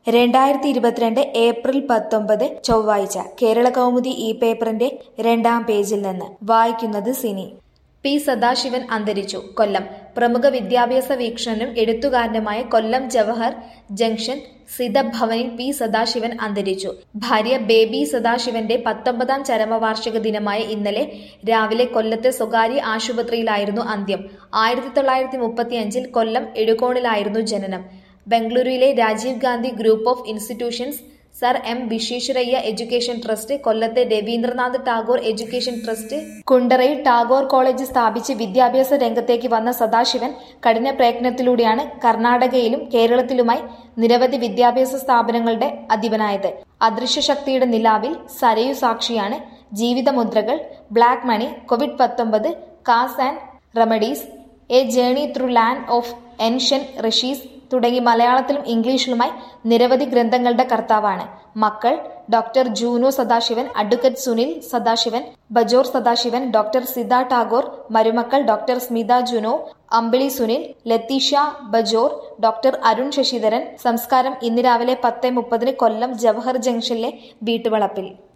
രണ്ടായിരത്തി ഇരുപത്തിരണ്ട് ഏപ്രിൽ പത്തൊമ്പത് ചൊവ്വാഴ്ച കേരള കൗമുദി ഈ പേപ്പറിന്റെ രണ്ടാം പേജിൽ നിന്ന് വായിക്കുന്നത് സിനി പി സദാശിവൻ അന്തരിച്ചു കൊല്ലം പ്രമുഖ വിദ്യാഭ്യാസ വീക്ഷണനും എഴുത്തുകാരനുമായ കൊല്ലം ജവഹർ ജംഗ്ഷൻ സിതഭവനിൽ പി സദാശിവൻ അന്തരിച്ചു ഭാര്യ ബേബി സദാശിവന്റെ പത്തൊമ്പതാം ചരമവാർഷിക ദിനമായ ഇന്നലെ രാവിലെ കൊല്ലത്തെ സ്വകാര്യ ആശുപത്രിയിലായിരുന്നു അന്ത്യം ആയിരത്തി തൊള്ളായിരത്തി മുപ്പത്തിയഞ്ചിൽ കൊല്ലം എഴുകോണിലായിരുന്നു ജനനം ബംഗളൂരുവിലെ Rajiv Gandhi group of institutions sir M Visvesvaraya education trust കൊല്ലത്തെ രവീന്ദ്രനാഥ് ടാഗോർ എഡ്യൂക്കേഷൻ ട്രസ്റ്റ് കുണ്ടറയിൽ ടാഗോർ കോളേജ് സ്ഥാപിച്ച് വിദ്യാഭ്യാസ രംഗത്തേക്ക് വന്ന സദാശിവൻ കഠിന പ്രയത്നത്തിലൂടെയാണ് കർണാടകയിലും കേരളത്തിലുമായി നിരവധി വിദ്യാഭ്യാസ സ്ഥാപനങ്ങളുടെ അധിപനായത് അദൃശ്യശക്തിയുടെ നിലാവിൽ സരയു സാക്ഷിയാണ് ജീവിതമുദ്രകൾ ബ്ലാക്ക് മണി കോവിഡ് പത്തൊമ്പത് causes and remedies a journey through land of ancient rishis തുടങ്ങി മലയാളത്തിലും ഇംഗ്ലീഷിലുമായി നിരവധി ഗ്രന്ഥങ്ങളുടെ കർത്താവാണ് മക്കൾ doctor Juno Sadasivan advocate Sunil Sadasivan Bajor Sadasivan doctor Sida Tagore മരുമക്കൾ ഡോക്ടർ സ്മിത ജുനോ അമ്പിളി സുനിൽ ലത്തീഷ ബജോർ ഡോക്ടർ അരുൺ ശശിധരൻ സംസ്കാരം ഇന്ന് രാവിലെ പത്ത് മുപ്പതിന് കൊല്ലം ജവഹർ ജംഗ്ഷനിലെ വീട്ടുവളപ്പിൽ